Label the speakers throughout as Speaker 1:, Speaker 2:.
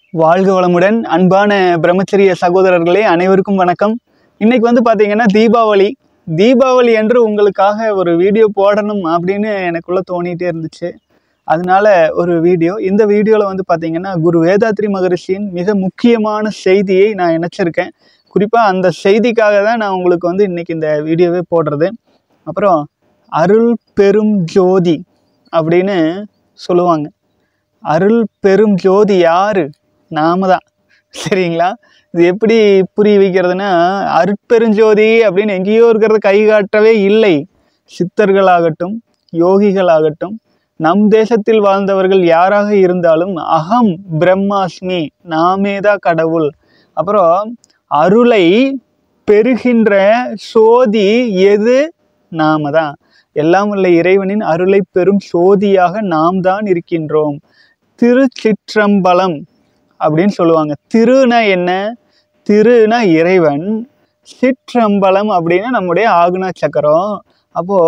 Speaker 1: வாழ்க வளமுடன் அன்பான பிரம்மச்சரிய சகோதரர்களே அனைவருக்கும் வணக்கம் இன்னைக்கு வந்து பார்த்தீங்கன்னா தீபாவளி தீபாவளி அன்று உங்களுக்காக ஒரு வீடியோ போடணும் அப்படின்னு எனக்குள்ள தோணிட்டே இருந்துச்சு அதனால ஒரு வீடியோ இந்த வீடியோவில் வந்து பார்த்தீங்கன்னா குரு வேதாத்ரி மகரிஷியின் மிக முக்கியமான செய்தியை நான் இணைச்சிருக்கேன் குறிப்பாக அந்த செய்திக்காக தான் நான் உங்களுக்கு வந்து இன்னைக்கு இந்த வீடியோவே போடுறது அப்புறம் அருள் பெரும் ஜோதி அப்படின்னு சொல்லுவாங்க அருள் பெரும் ஜோதி யாரு நாம தான் சரிங்களா இது எப்படி புரிய வைக்கிறதுனா அருட்பெருஞ்சோதி அப்படின்னு எங்கேயோ இருக்கிறத கை காட்டவே இல்லை சித்தர்களாகட்டும் யோகிகளாகட்டும் நம் தேசத்தில் வாழ்ந்தவர்கள் யாராக இருந்தாலும் அகம் பிரம்மாஸ்மி நாமேதா கடவுள் அப்புறம் அருளை பெறுகின்ற சோதி எது நாம தான் எல்லாம் உள்ள இறைவனின் அருளை பெறும் சோதியாக நாம் தான் இருக்கின்றோம் திருச்சிற்றம்பலம் அப்படின்னு சொல்லுவாங்க திருனா என்ன திருனா இறைவன் சிற்றம்பலம் அப்படின்னா நம்முடைய ஆகுனா சக்கரம் அப்போ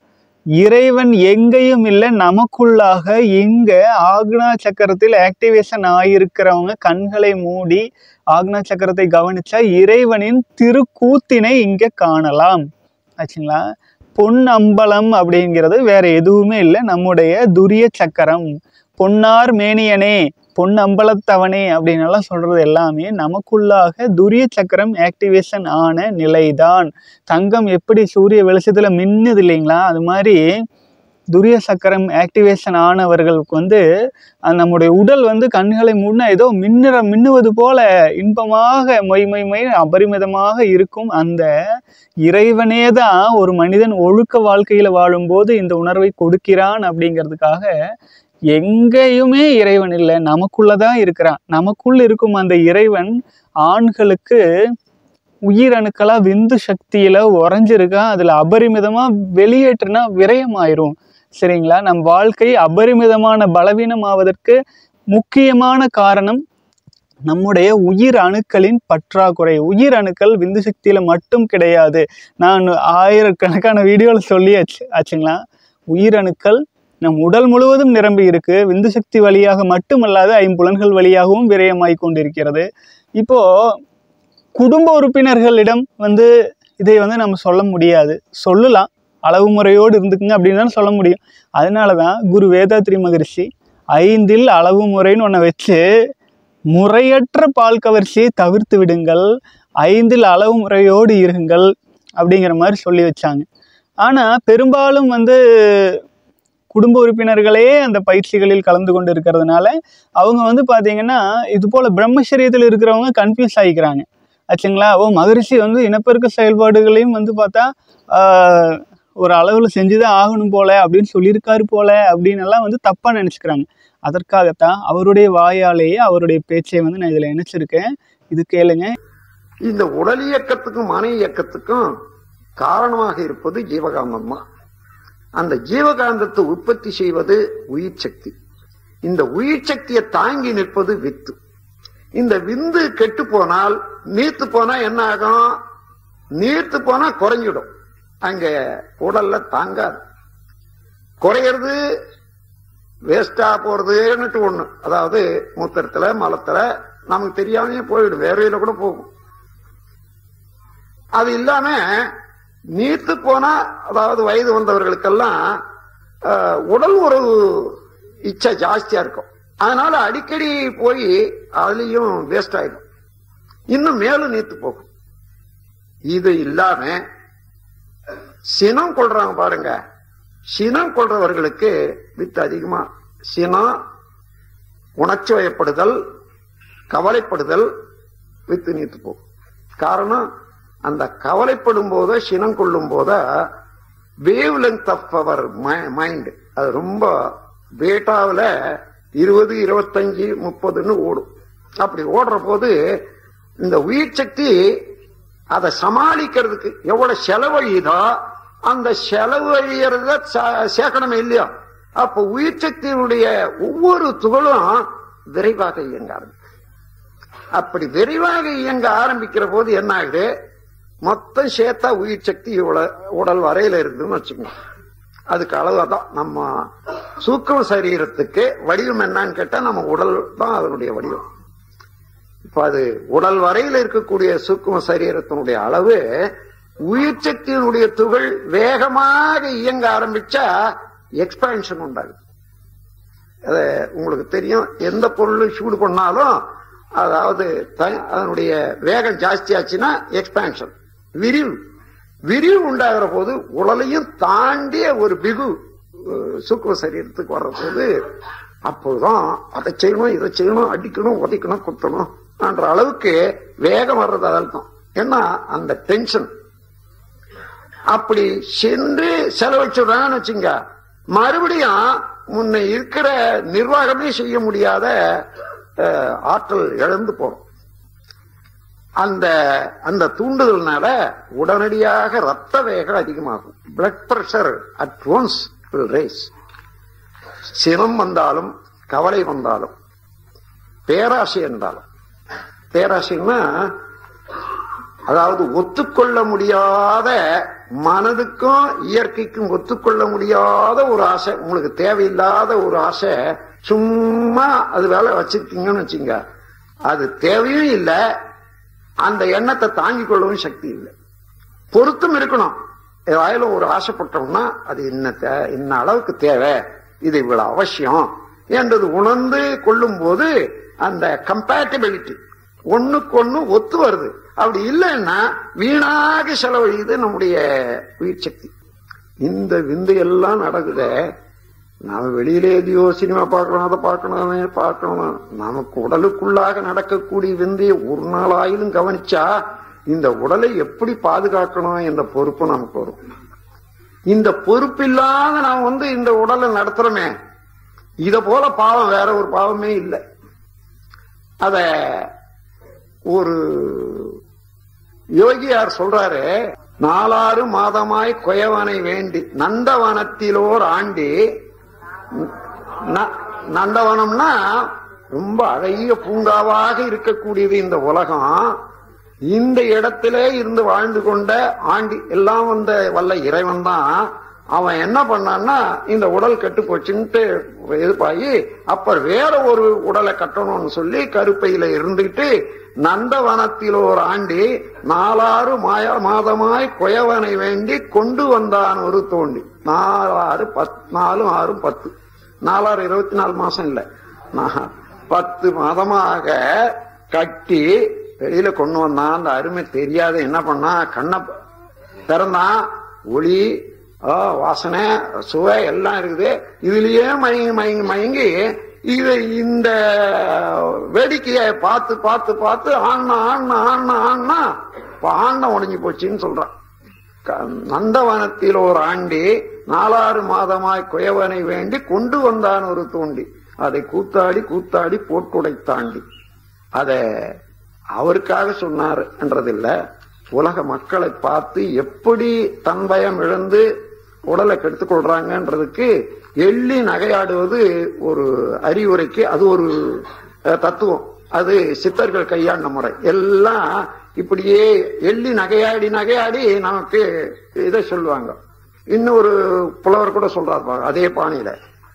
Speaker 1: இறைவன் எங்கேயும் இல்லை நமக்குள்ளாக இங்க ஆக்னா சக்கரத்தில் ஆக்டிவேஷன் ஆகியிருக்கிறவங்க கண்களை மூடி ஆக்னா சக்கரத்தை கவனிச்சா இறைவனின் திருக்கூத்தினை இங்க காணலாம் ஆச்சுங்களா பொன் அம்பலம் அப்படிங்கிறது வேற எதுவுமே இல்லை நம்முடைய துரிய சக்கரம் பொன்னார் மேனியனே பொன் அம்பலத்தவனே அப்படின்னு எல்லாம் சொல்றது எல்லாமே நமக்குள்ளாக துரிய சக்கரம் ஆக்டிவேஷன் ஆன நிலைதான் தங்கம் எப்படி சூரிய வெளிச்சத்துல மின்னுது இல்லைங்களா அது மாதிரி துரிய சக்கரம் ஆக்டிவேஷன் ஆனவர்களுக்கு வந்து அந்த நம்முடைய உடல் வந்து கண்களை மூடினா ஏதோ மின்னுற மின்னுவது போல இன்பமாக மொய் மொய் மொய் அபரிமிதமாக இருக்கும் அந்த இறைவனே தான் ஒரு மனிதன் ஒழுக்க வாழ்க்கையில வாழும்போது இந்த உணர்வை கொடுக்கிறான் அப்படிங்கிறதுக்காக எங்கேயுமே இறைவன் இல்லை நமக்குள்ளதான் இருக்கிறான் நமக்குள்ள இருக்கும் அந்த இறைவன் ஆண்களுக்கு உயிரணுக்களா விந்து சக்தியில உறைஞ்சிருக்கான் அதுல அபரிமிதமா வெளியேற்றுனா விரயமாயிரும் சரிங்களா நம் வாழ்க்கை அபரிமிதமான பலவீனம் ஆவதற்கு முக்கியமான காரணம் நம்முடைய உயிர் அணுக்களின் பற்றாக்குறை உயிர் அணுக்கள் விந்து சக்தியில மட்டும் கிடையாது நான் ஆயிரக்கணக்கான வீடியோவில் சொல்லியாச்சு ஆச்சுங்களா உயிர் அணுக்கள் நம் உடல் முழுவதும் நிரம்பி இருக்கு விந்து சக்தி வழியாக மட்டுமல்லாது ஐம்புலன்கள் வழியாகவும் விரயமாய் கொண்டிருக்கிறது இப்போ குடும்ப உறுப்பினர்களிடம் வந்து இதை வந்து நம்ம சொல்ல முடியாது சொல்லலாம் அளவு முறையோடு இருந்துக்குங்க அப்படின்னு தான் சொல்ல முடியும் அதனால தான் குரு வேதாத்ரி மகரிஷி ஐந்தில் அளவு முறைன்னு ஒன்றை வச்சு முறையற்ற பால் கவர்ச்சியை தவிர்த்து விடுங்கள் ஐந்தில் அளவு முறையோடு இருங்கள் அப்படிங்கிற மாதிரி சொல்லி வச்சாங்க ஆனால் பெரும்பாலும் வந்து குடும்ப உறுப்பினர்களே அந்த பயிற்சிகளில் கலந்து கொண்டு இருக்கிறதுனால அவங்க வந்து பார்த்தீங்கன்னா இது போல் பிரம்மச்சரியத்தில் இருக்கிறவங்க கன்ஃபியூஸ் ஆகிக்கிறாங்க ஆச்சுங்களா ஓ மகரிஷி வந்து இனப்பெருக்க செயல்பாடுகளையும் வந்து பார்த்தா ஆஹ், ஒரு அளவில் செஞ்சு தான் ஆகணும் போல அப்படின்னு சொல்லியிருக்காரு போல அப்படின்னு எல்லாம் வந்து தப்பாக நினச்சிக்கிறாங்க அதற்காகத்தான் அவருடைய வாயாலேயே அவருடைய பேச்சை வந்து நான் இதில் இணைச்சிருக்கேன் இது கேளுங்க
Speaker 2: இந்த உடல் இயக்கத்துக்கும் மன இயக்கத்துக்கும் காரணமாக இருப்பது ஜீவகாந்தம் தான் அந்த ஜீவகாந்தத்தை உற்பத்தி செய்வது உயிர் சக்தி இந்த உயிர் சக்தியை தாங்கி நிற்பது வித்து இந்த விந்து கெட்டு போனால் நீர்த்து போனா என்ன ஆகும் நீர்த்து போனா குறைஞ்சிடும் அங்க உடல்ல தாங்காது குறையிறது வேஸ்டா போறதுன்னுட்டு ஒண்ணு அதாவது மூத்திரத்துல மலத்துல நமக்கு தெரியாமயே போயிடும் வேறையில கூட போகும் அது இல்லாம நீர்த்து போனா அதாவது வயது வந்தவர்களுக்கெல்லாம் அஹ், உடல் உறவு இச்சை ஜாஸ்தியா இருக்கும் அதனால அடிக்கடி போய் அதுலயும் வேஸ்ட் ஆயிடும் இன்னும் மேலும் நீர்த்து போகும் இது இல்லாம சினம் கொள்றாங்க பாருங்க சினம் கொள்றவர்களுக்கு வித்து அதிகமா சினம் உணர்ச்சி வயப்படுதல் கவலைப்படுதல் வித்து நீத்து போகும் காரணம் அந்த கவலைப்படும் போதோ சினம் கொள்ளும் போதோ wavelength of our mind அது ரொம்ப பேட்டாவில் இருபது இருபத்தஞ்சு முப்பதுன்னு ஓடும் அப்படி ஓடுற போது இந்த உயிர் சக்தி அதை சமாளிக்கிறதுக்கு எவ்வளவு செலவழியுதோ அந்த செலவழியறத ச- சேர்க்கணுமே இல்லையா அப்ப உயிர் சக்தியினுடைய ஒவ்வொரு துகளும் விரைவாக இயங்க ஆரம்பிக்கும் அப்படி விரைவாக இயங்க ஆரம்பிக்கிற போது என்ன ஆகுது மொத்தம் சேர்த்தா உயிர் சக்தி இவ்வளவு உடல் வரையில இருக்குதுன்னு வச்சுக்கோங்க அதுக்கு அளவு தான் நம்ம சூக்ஷ்ம சரீரத்துக்கு வடிவம் என்னன்னு கேட்டா நம்ம உடல் தான் அதனுடைய வடிவம் இப்ப அது உடல் வரையில் இருக்கக்கூடிய சூக்கும சரீரத்தினுடைய அளவு உயிர் சக்தியினுடைய துகள் வேகமாக இயங்க ஆரம்பிச்சா எக்ஸ்பான்ஷன் உண்டாகுது அது உங்களுக்கு தெரியும் எந்த பொருள் சூடு பண்ணாலும் அதாவது த- அதனுடைய வேகம் ஜாஸ்தி ஆச்சுன்னா எக்ஸ்பான்ஷன் விரிவு விரிவு உண்டாகிற போது உடலையும் தாண்டிய ஒரு பிகு அஹ், சூக்கும சரீரத்துக்கு வர்ற போது அப்போதான் அதை செய்யணும் இதை செய்யணும் அடிக்கணும் உதைக்கணும் குத்தணும் என்ற அளவுக்கு வேகம் வர்றது அதான் ஏன்னா அந்த டென்ஷன் அப்படி சென்று செலவழிச்சுடுறான்னு வச்சுங்க மறுபடியும் முன்ன இருக்கிற நிர்வாகமே செய்ய முடியாத அஹ், ஆற்றல் இழந்து போறோம் அந்த அந்த தூண்டுதல்னால உடனடியாக ரத்த வேகம் அதிகமாகும் blood pressure at once will raise சினம் வந்தாலும் கவலை வந்தாலும் பேராசை என்றாலும் பேராசைன்னா அதாவது ஒத்துக்கொள்ள முடியாத மனதுக்கும் இயற்கைக்கும் ஒத்துக்கொள்ள முடியாத ஒரு ஆசை உங்களுக்கு தேவையில்லாத ஒரு ஆசை சும்மா அது வேலை வச்சிருக்கீங்கன்னு வச்சுங்க அது தேவையும் இல்லை அந்த எண்ணத்தை தாங்கிக் கொள்ளவும் சக்தி இல்லை பொருத்தம் இருக்கணும் ஏதாயாலும் ஒரு ஆசைப்பட்டோம்னா அது இன்ன தே- இன்ன அளவுக்கு தேவை இது இவ்வளவு அவசியம் என்றது உணர்ந்து கொள்ளும் போது அந்த கம்பேட்டபிலிட்டி ஒண்ணுக்கு ஒண்ணு ஒத்து வருது அப்படி இல்லைன்னா வீணாக செலவழியுது நம்முடைய உயிர் சக்தி இந்த விந்து எல்லாம் நடக்குதே நாம வெளியில எதையோ சினிமா பார்க்கணும் அதை பார்க்கணும் அதை பார்க்கணும் நமக்கு உடலுக்குள்ளாக நடக்கக்கூடிய விந்தையை ஒரு நாளாயிலும் கவனிச்சா இந்த உடலை எப்படி பாதுகாக்கணும் என்ற பொறுப்பு நமக்கு வரும் இந்த பொறுப்பு இல்லாத நாம் வந்து இந்த உடலை நடத்துறோமே இத போல பாவம் வேற ஒரு பாவமே இல்லை அத ஒரு யோகியார் சொல்றாரு நாலாறு மாதமாய் கொயவனை வேண்டி நந்தவனத்திலோர் ஆண்டி ந- நந்தவனம்னா ரொம்ப அழகிய பூங்காவாக இருக்கக்கூடியது இந்த உலகம் இந்த இடத்திலே இருந்து வாழ்ந்து கொண்ட ஆண்டி எல்லாம் வந்த வல்ல இறைவன் தான் அவன் என்ன பண்ணான்னா இந்த உடல் கெட்டு போச்சுன்ட்டு எதிர்ப்பாயி அப்புறம் வேற ஒரு உடலை கட்டணும்னு சொல்லி கருப்பையில இருந்துகிட்டு நந்தவனத்தில் ஒரு ஆண்டி நாலாறு மாய மாதமாய் கொயவனை வேண்டி கொண்டு வந்தான் ஒரு தோண்டி நாலாறு பத் நாலும் ஆறும் பத்து நாலாறு இருபத்தி நாலு மாசம் இல்ல நா- பத்து மாதமாக கட்டி வெளியில கொண்டு வந்தான் அந்த அருமை தெரியாத என்ன பண்ணா கண்ணை திறந்தான் ஒளி ஆ, வாசனை சுவை எல்லாம் இருக்குது இதுலயே மயங்கி மயங்கி மயங்கி இது இந்த வேடிக்கையை பார்த்து பார்த்து பார்த்து ஆண்ணா ஆண்ணா ஆண்ணா ஆண்ணா இப்ப ஆண்ணா உடைஞ்சு போச்சுன்னு சொல்றான் க- நந்தவனத்தில் ஒரு ஆண்டி நாலாறு மாதமாய் குயவனை வேண்டி கொண்டு வந்தான் ஒரு தோண்டி அதை கூத்தாடி கூத்தாடி போட்டுடைத்தாண்டி அத அவருக்காக சொன்னார் என்றதில்ல உலக மக்களை பார்த்து எப்படி தன் பயம் இழந்து உடலை கெடுத்துக் கொள்றாங்கன்றதுக்கு எள்ளி நகையாடுவது ஒரு அறிவுரைக்கு அது ஒரு அஹ், தத்துவம் அது சித்தர்கள் கையாண்ட முறை எல்லாம் இப்படியே எள்ளி நகையாடி நகையாடி நமக்கு இதை சொல்லுவாங்க இன்னொரு புலவர் கூட சொல்றாரு பாருங்க, அதே பாணியில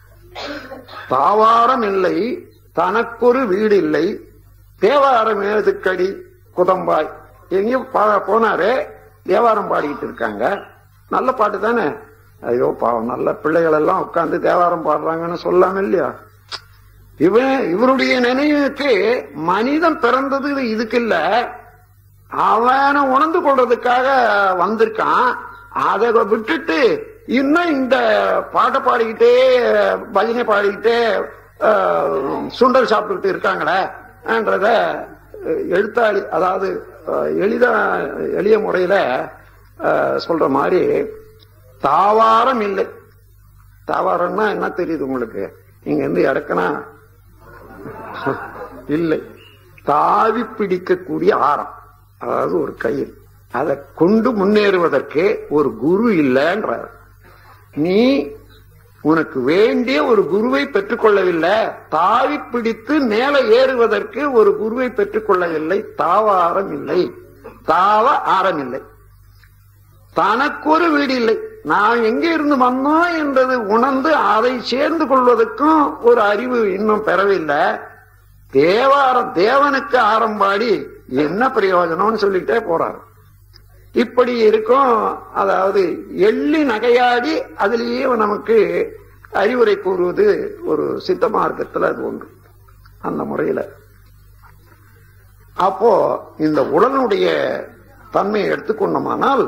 Speaker 2: தாவாரம் இல்லை தனக்கொரு வீடு இல்லை தேவாரம் ஏதுக்கடி குதம்பாய் எங்கேயும் பா- போனாரு தேவாரம் பாடிக்கிட்டு இருக்காங்க நல்ல பாட்டு தானே ஐயோ பாவம் நல்ல பிள்ளைகள் எல்லாம் உட்கார்ந்து தேவாரம் பாடுறாங்கன்னு சொல்லாம இல்லையா இவன் இவருடைய நினைவுக்கு மனிதன் பிறந்தது இதுக்கு இல்ல அவனை உணர்ந்து கொள்றதுக்காக வந்திருக்கான் அதை விட்டுட்டு இன்னும் இந்த பாட்டை பாடிக்கிட்டே பஜனை பாடிக்கிட்டே அஹ், சுண்டல் சாப்பிட்டுக்கிட்டு இருக்காங்களே என்றத அஹ், எழுத்தாளி அதாவது அஹ், எளிதா எளிய முறையில அஹ், சொல்ற மாதிரி தாவாரம் இல்லை தாவாரம்னா என்ன தெரியுது உங்களுக்கு இங்க இருந்து இடக்கனா இல்லை தாவி பிடிக்கக்கூடிய ஆரம் அதாவது ஒரு கயிறு அதை கொண்டு முன்னேறுவதற்கு ஒரு குரு இல்லைன்றார் நீ உனக்கு வேண்டிய ஒரு குருவை பெற்றுக்கொள்ளவில்லை தாவி பிடித்து மேலே ஏறுவதற்கு ஒரு குருவை பெற்றுக்கொள்ளவில்லை தாவாரம் இல்லை தாவ ஆரம் இல்லை தனக்கு ஒரு வீடு இல்லை நான் எங்க இருந்து வந்தோம் என்றது உணர்ந்து அதை சேர்ந்து கொள்வதற்கும் ஒரு அறிவு இன்னும் பெறவில்லை தேவாரம் தேவனுக்கு ஆரம்பாடி என்ன பிரயோஜனம்னு சொல்லிட்டே போறாரு இப்படி இருக்கும் அதாவது எள்ளி நகையாடி அதுலேயே நமக்கு அறிவுரை கூறுவது ஒரு சித்த மார்க்கத்துல அது ஒன்று அந்த முறையில அப்போ இந்த உடலுடைய தன்மையை எடுத்துக்கொண்டோமானால்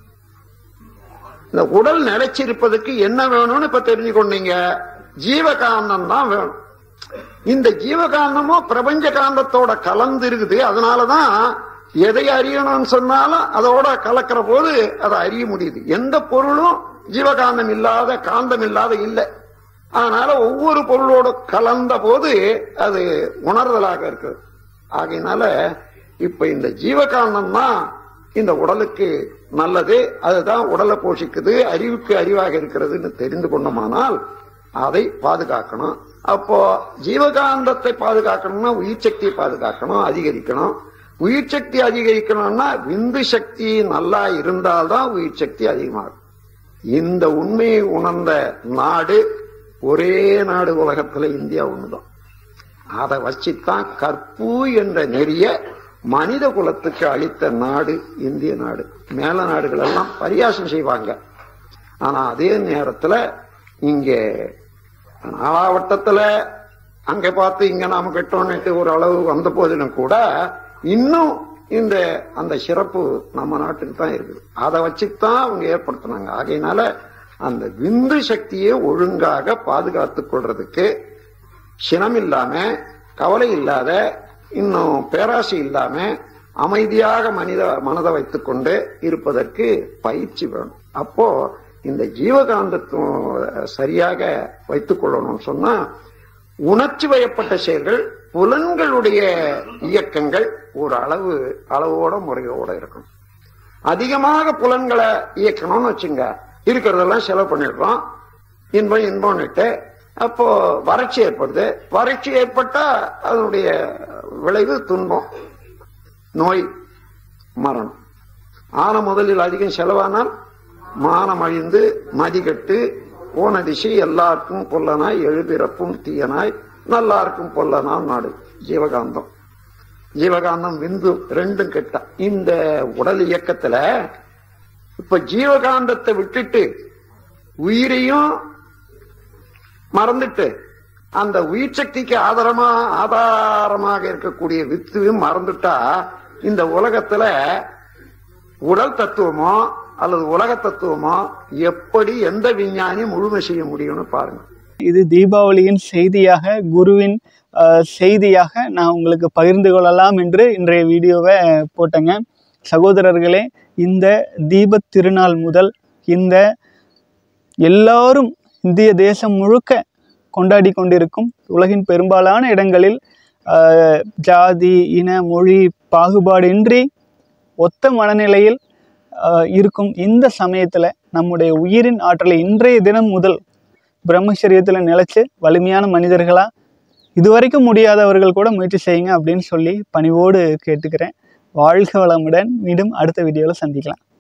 Speaker 2: இந்த உடல் நிலைச்சிருப்பதற்கு என்ன வேணும்னு இப்ப தெரிஞ்சு கொண்டீங்க ஜீவகாந்தம் தான் வேணும் இந்த ஜீவகாந்தமோ பிரபஞ்ச காந்தத்தோட கலந்து இருக்குது அதனாலதான் எதை அறியணும்னு சொன்னாலும் அதோட கலக்கிற போது அதை அறிய முடியுது எந்த பொருளும் ஜீவகாந்தம் இல்லாத காந்தம் இல்லாத இல்லை அதனால ஒவ்வொரு பொருளோட கலந்த போது அது உணர்தலாக இருக்குது ஆகையினால இப்ப இந்த ஜீவகாந்தம் தான் இந்த உடலுக்கு நல்லது அதுதான் உடலை போஷிக்குது அறிவுக்கு அறிவாக இருக்கிறதுன்னு தெரிந்து கொண்டோமானால் அதை பாதுகாக்கணும் அப்போ ஜீவகாந்தத்தை பாதுகாக்கணும்னா உயிர் சக்தியை பாதுகாக்கணும் அதிகரிக்கணும் உயிர் சக்தி அதிகரிக்கணும்னா விந்து சக்தி நல்லா இருந்தால்தான் உயிர் சக்தி அதிகமாகும் இந்த உண்மையை உணர்ந்த நாடு ஒரே நாடு உலகத்துல இந்தியா ஒண்ணுதான் அதை வச்சுத்தான் கற்பு என்ற நெறிய மனித குலத்துக்கு அளித்த நாடு இந்திய நாடு மேல நாடுகள் எல்லாம் பரியாசம் செய்வாங்க ஆனா அதே நேரத்துல இங்க நாலாவட்டத்துல அங்க பார்த்து இங்க நாம கட்டோன்னுட்டு ஒரு அளவு வந்த போதிலும் கூட இன்னும் இந்த அந்த சிறப்பு நம்ம நாட்டுக்கு தான் இருக்குது அதை வச்சுதான் அவங்க ஏற்படுத்தினாங்க ஆகையினால அந்த விந்து சக்தியை ஒழுங்காக பாதுகாத்துக் கொள்றதுக்கு சினம் இல்லாம கவலை இல்லாத இன்னும் பேராசை இல்லாம அமைதியாக மனித மனதை வைத்துக்கொண்டு இருப்பதற்கு பயிற்சி வேணும் அப்போ இந்த ஜீவகாந்தத்துவம் சரியாக வைத்துக் கொள்ளணும்னு சொன்னா உணர்ச்சி வயப்பட்ட செயல்கள் புலன்களுடைய இயக்கங்கள் ஒரு அளவு அளவோட முறையோட இருக்கணும் அதிகமாக புலன்களை இயக்கணும்னு வச்சுங்க இருக்கிறதெல்லாம் செலவு பண்ணிடுறோம் இன்பம் இன்பம்னுட்டு அப்போ வறட்சி ஏற்படுது வறட்சி ஏற்பட்டா அதனுடைய விளைவு துன்பம் நோய் மரணம் ஆன முதலில் அதிகம் செலவானால் மானம் அழிந்து மதிகட்டு போன திசை எல்லாருக்கும் பொல்லனாய் எழுபிறப்பும் தீயனாய் நல்லாருக்கும் பொல்லனாம் நாடு ஜீவகாந்தம் ஜீவகாந்தம் விந்து ரெண்டும் கெட்ட இந்த உடல் இயக்கத்துல இப்ப ஜீவகாந்தத்தை விட்டுட்டு உயிரையும் மறந்துட்டு அந்த உயிர் சக்திக்கு ஆதாரமா ஆதாரமாக இருக்கக்கூடிய வித்துவையும் மறந்துட்டா இந்த உலகத்துல உடல் தத்துவமோ அல்லது உலக தத்துவமோ எப்படி எந்த விஞ்ஞானி முழுமை செய்ய முடியும்னு பாருங்க
Speaker 1: இது தீபாவளியின் செய்தியாக குருவின் அஹ், செய்தியாக நான் உங்களுக்கு பகிர்ந்து கொள்ளலாம் என்று இன்றைய வீடியோவை போட்டேங்க சகோதரர்களே இந்த தீபத் திருநாள் முதல் இந்த எல்லாரும் இந்திய தேசம் முழுக்க கொண்டாடி கொண்டிருக்கும் உலகின் பெரும்பாலான இடங்களில் அஹ், ஜாதி இன மொழி பாகுபாடின்றி ஒத்த மனநிலையில் அஹ், இருக்கும் இந்த சமயத்தில் நம்முடைய உயிரின் ஆற்றலை இன்றைய தினம் முதல் பிரம்மச்சரியத்தில் நிலைச்சு வலிமையான மனிதர்களாக இதுவரைக்கும் முடியாதவர்கள் கூட முயற்சி செய்யுங்க அப்படின்னு சொல்லி பணிவோடு கேட்டுக்கிறேன் வாழ்க வளமுடன் மீண்டும் அடுத்த வீடியோவில் சந்திக்கலாம்